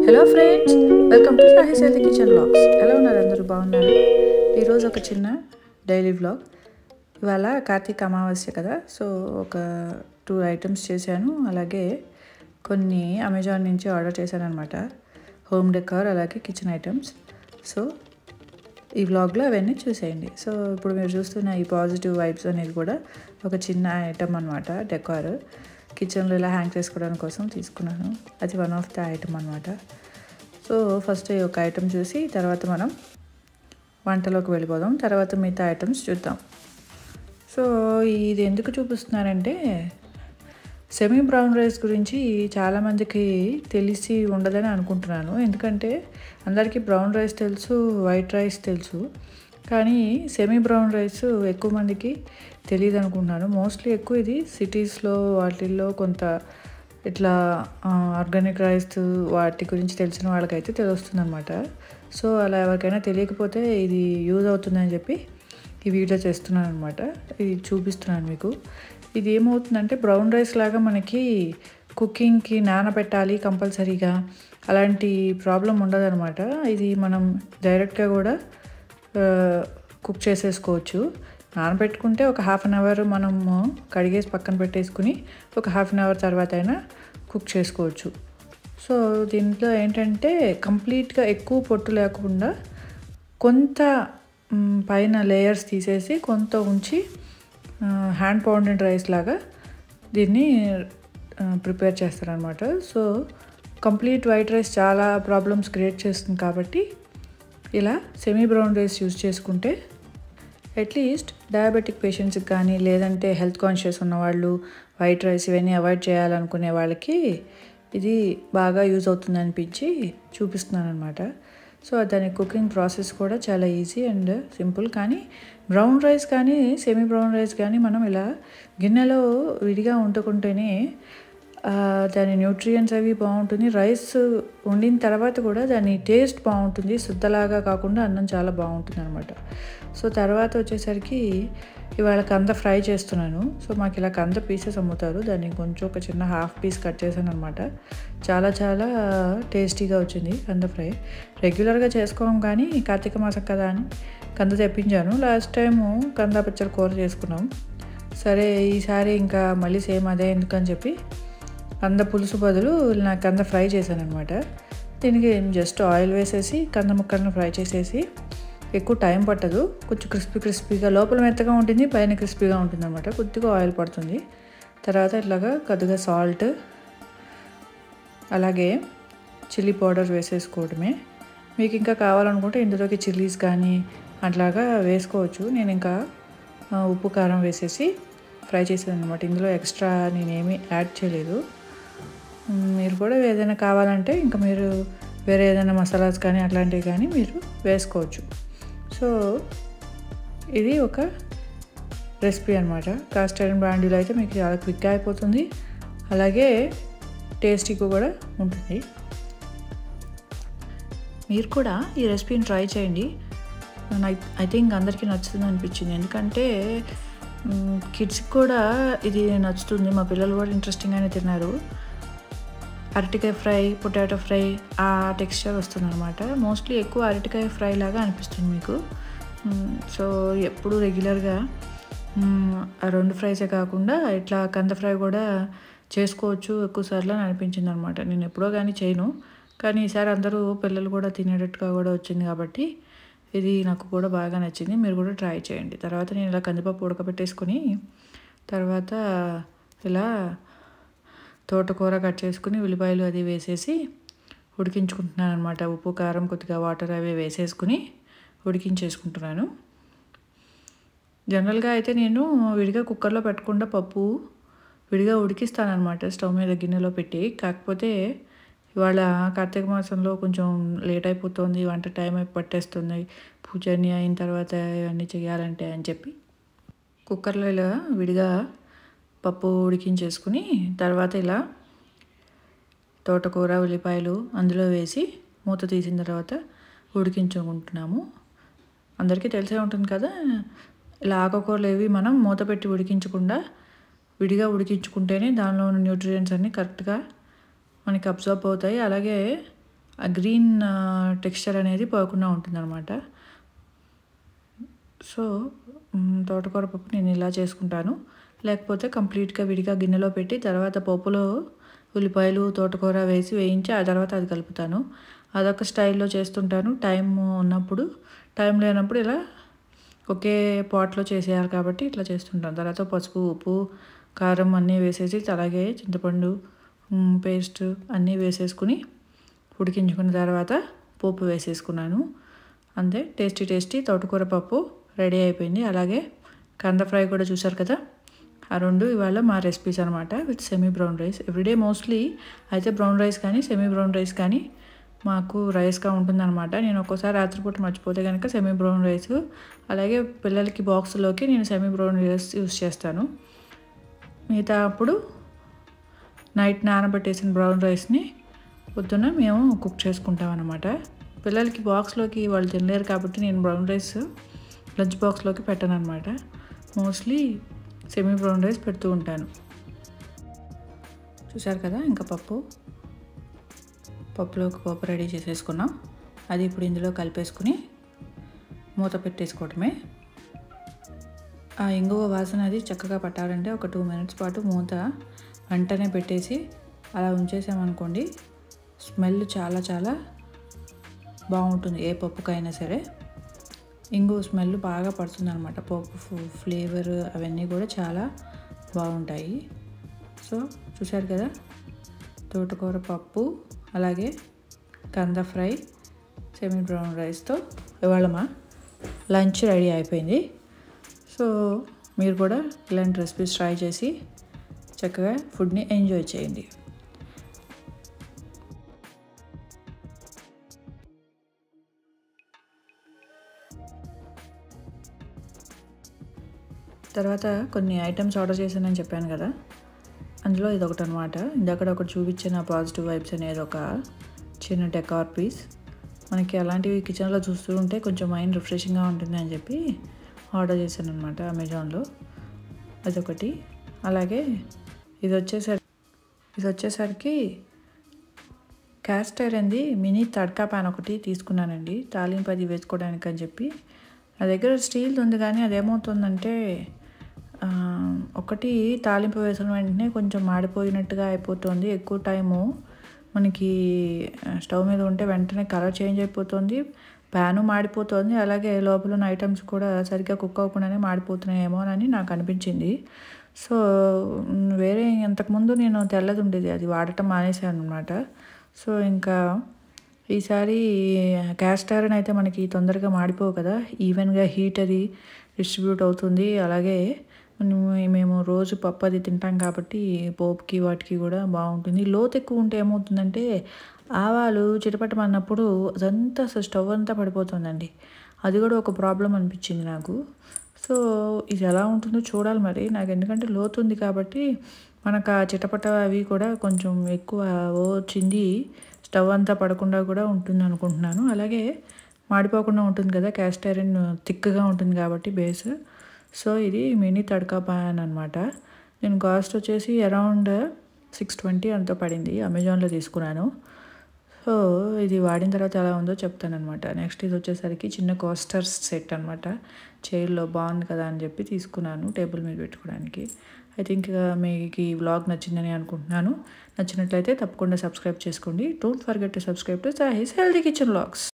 hello friends welcome to Sahi సేది kitchen vlogs ఎలా ఉన్నారు అందరూ బాగున్నారు ఈరోజు ఒక చిన్న డైలీ వ్లాగ్ ఇవాళ కార్తీక అమావాస్య కదా సో ఒక టూ ఐటమ్స్ చేశాను అలాగే కొన్ని అమెజాన్ నుంచి ఆర్డర్ చేశాను అనమాట హోమ్ డెకార్ అలాగే కిచెన్ ఐటమ్స్ సో ఈ వ్లాగ్లో అవన్నీ చూసేయండి సో ఇప్పుడు మీరు చూస్తున్న ఈ పాజిటివ్ వైబ్స్ అనేది కూడా ఒక చిన్న ఐటమ్ అనమాట డెకార్ కిచెన్లో ఇలా హ్యాంగ్ చేసుకోవడానికి కోసం తీసుకున్నాను అది వన్ ఆఫ్ ద ఐటమ్ అనమాట సో ఫస్ట్ ఈ ఒక ఐటమ్ చూసి తర్వాత మనం వంటలోకి వెళ్ళిపోదాం తర్వాత మిగతా ఐటమ్స్ చూద్దాం సో ఇది ఎందుకు చూపిస్తున్నారంటే సెమీ బ్రౌన్ రైస్ గురించి చాలామందికి తెలిసి ఉండదని అనుకుంటున్నాను ఎందుకంటే అందరికీ బ్రౌన్ రైస్ తెలుసు వైట్ రైస్ తెలుసు కానీ సెమీ బ్రౌన్ రైస్ ఎక్కువ మందికి తెలియదు అనుకుంటున్నాను మోస్ట్లీ ఎక్కువ ఇది సిటీస్లో వాటిల్లో కొంత ఇట్లా ఆర్గానిక్ రైస్ వాటి గురించి తెలిసిన వాళ్ళకైతే తెలుస్తుంది అనమాట సో అలా ఎవరికైనా తెలియకపోతే ఇది యూజ్ అవుతుందని చెప్పి ఈ వీడియో చేస్తున్నాను అనమాట ఇది చూపిస్తున్నాను మీకు ఇది ఏమవుతుందంటే బ్రౌన్ రైస్ లాగా మనకి కుకింగ్కి నానబెట్టాలి కంపల్సరీగా అలాంటి ప్రాబ్లం ఉండదన్నమాట ఇది మనం డైరెక్ట్గా కూడా కుక్ చేసేసుకోవచ్చు నానబెట్టుకుంటే ఒక హాఫ్ అన్ అవర్ మనము కడిగేసి పక్కన పెట్టేసుకుని ఒక హాఫ్ అన్ అవర్ తర్వాత అయినా కుక్ చేసుకోవచ్చు సో దీంట్లో ఏంటంటే కంప్లీట్గా ఎక్కువ పొట్టు లేకుండా కొంత మ్, పైన లేయర్స్ తీసేసి కొంత ఉంచి హ్యాండ్ పౌండెడ్ రైస్ లాగా దీన్ని ప్రిపేర్ చేస్తారనమాట సో కంప్లీట్ వైట్ రైస్ చాలా ప్రాబ్లమ్స్ క్రియేట్ చేస్తుంది కాబట్టి ఇలా సెమీ బ్రౌన్ రైస్ యూజ్ చేసుకుంటే అట్లీస్ట్ డయాబెటిక్ పేషెంట్స్కి కానీ లేదంటే హెల్త్ కాన్షియస్ ఉన్నవాళ్ళు వైట్ రైస్ ఇవన్నీ అవాయిడ్ చేయాలనుకునే వాళ్ళకి ఇది బాగా యూజ్ అవుతుంది అనిపించి చూపిస్తున్నాను అనమాట సో దాని కుకింగ్ ప్రాసెస్ కూడా చాలా ఈజీ అండ్ సింపుల్ కానీ బ్రౌన్ రైస్ కానీ సెమీ బ్రౌన్ రైస్ కానీ మనం ఇలా గిన్నెలో విడిగా వండుకుంటేనే ఆ, దాని న్యూట్రియంట్స్ అవి బాగుంటుంది రైస్ వండిన తర్వాత కూడా దాని టేస్ట్ బాగుంటుంది శుద్ధలాగా కాకుండా అన్నం చాలా బాగుంటుంది అనమాట సో తర్వాత వచ్చేసరికి ఇవాళ కంద ఫ్రై చేస్తున్నాను సో మాకు ఇలా కంద పీసెస్ అమ్ముతారు దాన్ని కొంచెం ఒక చిన్న హాఫ్ పీస్ కట్ చేశాను అనమాట చాలా చాలా టేస్టీగా వచ్చింది కంద ఫ్రై రెగ్యులర్గా చేసుకోం కానీ కార్తీక మాసం కదా అని కంద తెప్పించాను లాస్ట్ టైము కంద పచ్చడి కూర చేసుకున్నాం సరే ఈసారి ఇంకా మళ్ళీ సేమ్ అదే ఎందుకని చెప్పి కంద పులుసు బదులు నా కంద ఫ్రై చేశాను అనమాట దీనికి జస్ట్ ఆయిల్ వేసేసి కంద ముక్కలను ఫ్రై చేసేసి ఎక్కువ టైం పట్టదు కొంచెం క్రిస్పీ క్రిస్పీగా లోపల మెత్తగా ఉంటుంది పైన క్రిస్పీగా ఉంటుంది అనమాట కొద్దిగా ఆయిల్ పడుతుంది తర్వాత ఇట్లాగా కొద్దిగా సాల్ట్ అలాగే చిల్లీ పౌడర్ వేసేసుకోవడమే మీకు ఇంకా కావాలనుకుంటే ఇందులోకి చిల్లీస్ కానీ అట్లాగా వేసుకోవచ్చు నేను ఇంకా ఆ, ఉప్పు కారం వేసేసి ఫ్రై చేసాను అనమాట ఇందులో ఎక్స్ట్రా నేనేమీ యాడ్ చేయలేదు మ్, మీరు కూడా ఏదైనా కావాలంటే ఇంకా మీరు వేరే ఏదైనా మసాలాస్ కానీ అట్లాంటివి కానీ మీరు వేసుకోవచ్చు సో ఇది ఒక రెసిపీ అనమాట కాస్ట్ ఐరన్ బ్రాండ్లో అయితే మీకు చాలా క్విక్గా అయిపోతుంది అలాగే టేస్టీగా కూడా ఉంటుంది మీరు కూడా ఈ రెసిపీని ట్రై చేయండి ఐ థింక్ అందరికీ నచ్చుతుంది అనిపించింది ఎందుకంటే కిడ్స్కి కూడా ఇది నచ్చుతుంది మా పిల్లలు కూడా ఇంట్రెస్టింగ్గానే తిన్నారు అరటికాయ ఫ్రై పొటాటో ఫ్రై ఆ టెక్స్చర్ వస్తుంది అనమాట మోస్ట్లీ ఎక్కువ అరటికాయ ఫ్రై లాగా అనిపిస్తుంది మీకు మ్, సో ఎప్పుడు రెగ్యులర్గా మ్, ఆ రెండు ఫ్రైసే కాకుండా ఇట్లా కంద ఫ్రై కూడా చేసుకోవచ్చు ఎక్కువసార్లు అని అనిపించింది అనమాట నేను ఎప్పుడో కానీ చేయను కానీ ఈసారి అందరూ పిల్లలు కూడా తినేటట్టుగా కూడా వచ్చింది కాబట్టి ఇది నాకు కూడా బాగా నచ్చింది మీరు కూడా ట్రై చేయండి తర్వాత నేను ఇలా కందిపప్పు ఉడకబెట్టేసుకొని తర్వాత ఇలా తోటకూర కట్ చేసుకుని ఉల్లిపాయలు అది వేసేసి ఉడికించుకుంటున్నాను అనమాట ఉప్పు కారం కొద్దిగా వాటర్ అవి వేసేసుకుని ఉడికించేసుకుంటున్నాను జనరల్గా అయితే నేను విడిగా కుక్కర్లో పెట్టకుండా పప్పు విడిగా ఉడికిస్తాను అనమాట స్టవ్ మీద గిన్నెలో పెట్టి కాకపోతే ఇవాళ కార్తీక మాసంలో కొంచెం లేట్ అయిపోతుంది వంట టైం అయి పట్టేస్తుంది పూజ అన్నీ అయిన తర్వాత ఇవన్నీ చేయాలంటే అని చెప్పి కుక్కర్లో ఇలా విడిగా పప్పు ఉడికించేసుకుని తర్వాత ఇలా తోటకూర ఉల్లిపాయలు అందులో వేసి మూత తీసిన తర్వాత ఉడికించుకుంటున్నాము అందరికీ తెలిసే ఉంటుంది కదా ఇలా ఆకుకూరలు ఏవి మనం మూత పెట్టి ఉడికించకుండా విడిగా ఉడికించుకుంటేనే దానిలో ఉన్న న్యూట్రియంట్స్ అన్నీ కరెక్ట్గా మనకి అబ్జర్వ్ అవుతాయి అలాగే ఆ గ్రీన్ టెక్స్చర్ అనేది పోకుండా ఉంటుందన్నమాట సో మ్, తోటకూర పప్పు నేను ఇలా చేసుకుంటాను లేకపోతే కంప్లీట్గా విడిగా గిన్నెలో పెట్టి తర్వాత పప్పులో ఉల్లిపాయలు తోటకూర వేసి వేయించి ఆ తర్వాత అది కలుపుతాను అదొక స్టైల్లో చేస్తుంటాను టైం ఉన్నప్పుడు టైం లేనప్పుడు ఇలా ఒకే పాట్లో చేసేయాలి కాబట్టి ఇట్లా చేస్తుంటాను తర్వాత పసుపు ఉప్పు కారం అన్నీ వేసేసి అలాగే చింతపండు మ్, పేస్ట్ అన్నీ వేసేసుకుని ఉడికించుకున్న తర్వాత పోపు వేసేసుకున్నాను అంతే టేస్టీ టేస్టీ తోటకూర పప్పు రెడీ అయిపోయింది అలాగే కంద ఫ్రై కూడా చూసారు కదా ఆ రెండు ఇవాళ మా రెసిపీస్ అనమాట with semi brown rice everyday mostly అయితే బ్రౌన్ రైస్ కానీ సెమీ బ్రౌన్ రైస్ కానీ మాకు రైస్గా ఉంటుందన్నమాట నేను ఒక్కోసారి రాత్రిపూట మర్చిపోతే కనుక సెమీ బ్రౌన్ రైస్ అలాగే పిల్లలకి బాక్స్లోకి నేను సెమీ బ్రౌన్ రైస్ యూస్ చేస్తాను మిగతా అప్పుడు నైట్ నానబెట్టేసిన బ్రౌన్ రైస్ని పొద్దున మేము కుక్ చేసుకుంటాం అనమాట పిల్లలకి బాక్స్లోకి వాళ్ళు తినలేరు కాబట్టి నేను బ్రౌన్ రైస్ లంచ్ బాక్స్లోకి పెట్టాను అనమాట మోస్ట్లీ సెమీ బ్రౌన్ రైస్ పెడుతూ ఉంటాను చూసారు కదా ఇంకా పప్పు పప్పులోకి పప్పు రెడీ చేసేసుకున్నాం అది ఇప్పుడు ఇందులో కలిపేసుకుని మూత పెట్టేసుకోవటమే ఆ ఇంగువ వాసన అది చక్కగా పట్టాలంటే ఒక టూ మినిట్స్ పాటు మూత వెంటనే పెట్టేసి అలా ఉంచేసామనుకోండి స్మెల్ చాలా చాలా బాగుంటుంది ఏ పప్పుకైనా సరే ఇంగు స్మెల్ బాగా పడుతుంది అనమాట పప్పు ఫ్లేవర్ అవన్నీ కూడా చాలా బాగుంటాయి సో చూశారు కదా తోటకూర పప్పు అలాగే కంద ఫ్రై సెమీ బ్రౌన్ రైస్తో ఇవాళ మా లంచ్ రెడీ అయిపోయింది సో మీరు కూడా ఇలాంటి రెసిపీస్ ట్రై చేసి చక్కగా ఫుడ్ని ఎంజాయ్ చేయండి తర్వాత కొన్ని ఐటమ్స్ ఆర్డర్ చేశానని చెప్పాను కదా అందులో ఇది ఒకటి అనమాట ఇందాక ఒకటి చూపించిన పాజిటివ్ వైబ్స్ అనేది ఒక చిన్న డెకార్ పీస్ మనకి అలాంటివి కిచెన్లో చూస్తూ ఉంటే కొంచెం మైండ్ రిఫ్రెషింగ్గా ఉంటుంది అని చెప్పి ఆర్డర్ చేశాను అనమాట అమెజాన్లో అదొకటి అలాగే ఇది వచ్చేసరికి ఇది వచ్చేసరికి క్యాస్ట్ ఐరన్ది మినీ తడకా ప్యాన్ ఒకటి తీసుకున్నానండి తాలింపు అది వేసుకోవడానికి అని చెప్పి నా దగ్గర స్టీల్ ఉంది కానీ అదేమవుతుందంటే ఆ, ఒకటి తాలింపు వేసిన వెంటనే కొంచెం మాడిపోయినట్టుగా అయిపోతుంది ఎక్కువ టైము మనకి ఆ, స్టవ్ మీద ఉంటే వెంటనే కలర్ చేంజ్ అయిపోతుంది ప్యాను మాడిపోతుంది అలాగే లోపల ఉన్న ఐటమ్స్ కూడా సరిగ్గా కుక్ అవ్వకుండానే మాడిపోతున్నాయేమో అని నాకు అనిపించింది సో మ్, వేరే ఇంతకుముందు నేను తెల్లది ఉండేది అది వాడటం మానేశాను అనమాట సో ఇంకా ఈసారి క్యాస్ట్ ఐరన్ అయితే మనకి తొందరగా మాడిపోవు కదా ఈవెన్గా హీట్ అది డిస్ట్రిబ్యూట్ అవుతుంది అలాగే మనము- మేము రోజు పప్పు అది తింటాం కాబట్టి పోపుకి వాటికి కూడా బాగుంటుంది లోతు ఎక్కువ ఉంటే ఏమవుతుందంటే ఆవాలు చిటపటమన్నప్పుడు అదంతా అసలు స్టవ్ అంతా పడిపోతుందండి అది కూడా ఒక ప్రాబ్లం అనిపించింది నాకు సో ఇది ఎలా ఉంటుందో చూడాలి మరి నాకు ఎందుకంటే లోతు ఉంది కాబట్టి మనకు ఆ చిటపట అవి కూడా కొంచెం ఎక్కువ ఓ చింది స్టవ్ అంతా పడకుండా కూడా ఉంటుంది అనుకుంటున్నాను అలాగే మాడిపోకుండా ఉంటుంది కదా క్యాస్ట్ ఐరన్ థిక్గా ఉంటుంది కాబట్టి బేస్ సో ఇది మినీ తడకా పాన్ అనమాట నేను కాస్ట్ వచ్చేసి అరౌండ్ సిక్స్ ట్వంటీ అంతా పడింది అమెజాన్లో తీసుకున్నాను సో ఇది వాడిన తర్వాత ఎలా ఉందో చెప్తానమాట నెక్స్ట్ ఇది వచ్చేసరికి చిన్న కోస్టర్ సెట్ అనమాట చైర్లో బాగుంది కదా అని చెప్పి తీసుకున్నాను టేబుల్ మీద పెట్టుకోవడానికి ఐ థింక్ మీకు ఈ వ్లాగ్ నచ్చిందని అనుకుంటున్నాను నచ్చినట్లయితే తప్పకుండా సబ్స్క్రైబ్ చేసుకోండి don't forget to subscribe to Sahi's healthy kitchen vlogs